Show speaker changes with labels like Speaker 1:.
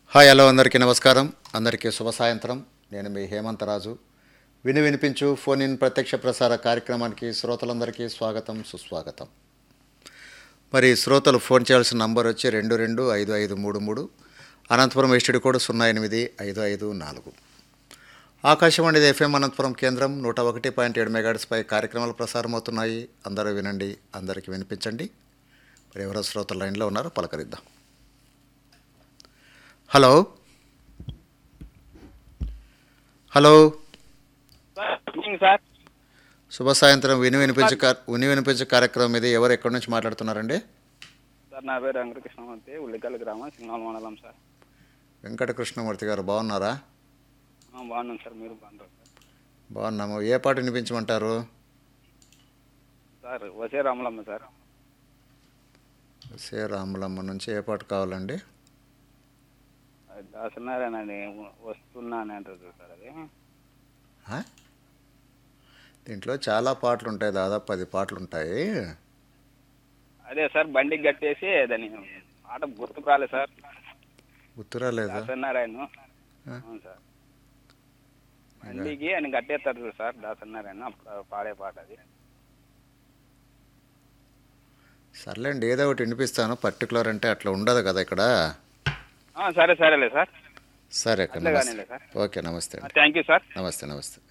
Speaker 1: Hi hello అందరికీ నమస్కారం అందరికీ శుభ సాయంత్రం నేను మీ హేమంతరాజు విని వినిపించు ఫోన్ ఇన్ ప్రత్యక్ష ప్రసార కార్యక్రమానికి శ్రోతలందరికీ స్వాగతం సుస్వాగతం మరి శ్రోతలు ఫోన్ చేయాల్సిన నంబర్ వచ్చి రెండు రెండు ఐదు ఐదు మూడు మూడు అనంతపురం ఎస్టీడీ కోడ్ సున్నా ఎనిమిది ఐదు ఐదు నాలుగు ఆకాశవాణి ఎఫ్ఎం అనంతపురం కేంద్రం నూట ఒకటి పాయింట్ ఏడు మెగాడ్స్పై కార్యక్రమాలు ప్రసారం అవుతున్నాయి అందరూ వినండి అందరికీ వినిపించండి మరి ఎవరో శ్రోతలు లైన్లో ఉన్నారో పలకరిద్దాం hello hello
Speaker 2: sir evening sir
Speaker 1: శుభ సాయంత్రం విని వినిపించే కా- విని వినిపించే కార్యక్రమం ఇది ఎవరు ఎక్కడి నుంచి మాట్లాడుతున్నారండి
Speaker 2: సార్ నా పేరు వెంకటకృష్ణమూర్తి ఉల్లికల్ గ్రామం సింగాల్ మండలం సార్
Speaker 1: వెంకటకృష్ణమూర్తి గారు బాగున్నారా
Speaker 2: ఆ, బాగున్నాం సార్ మీరు బాగున్నారు సార్
Speaker 1: బాగున్నాము ఏ పాట వినిపించమంటారు
Speaker 2: సార్ వసే రాములమ్మ సార్
Speaker 1: సే రాములమ్మ నుంచి ఏ పాట కావాలండి
Speaker 2: అది దాసనారాయణ అని వస్తున్నా అని అంటారు సార్ అది
Speaker 1: ఆ? దీంట్లో చాలా పాటలు ఉంటాయి దాదాపు పది పాటలు ఉంటాయి
Speaker 2: అదే సార్ బండికి కట్టేసి దాని ఆట గుర్తుకు రాలేదు సార్
Speaker 1: గుర్తురా లేదా
Speaker 2: దాసనారాయణ
Speaker 1: ఆ.
Speaker 2: అవును సార్ బండికి అని కట్టేస్తారు చూడు సార్ దాసనారాయణ అప్పుడు పాడే పాట అది
Speaker 1: సర్లేండి ఏదో ఒకటి వినిపిస్తాను పర్టికులర్ అంటే అట్లా ఉండదు కదా ఇక్కడ
Speaker 2: ఆ, సరే సరేలే సార్
Speaker 1: సరే అక్క
Speaker 2: అట్లా
Speaker 1: నమస్తే
Speaker 2: కానీలే సార్
Speaker 1: ఓకే నమస్తే అండి
Speaker 2: థ్యాంక్ యూ సార్
Speaker 1: నమస్తే నమస్తే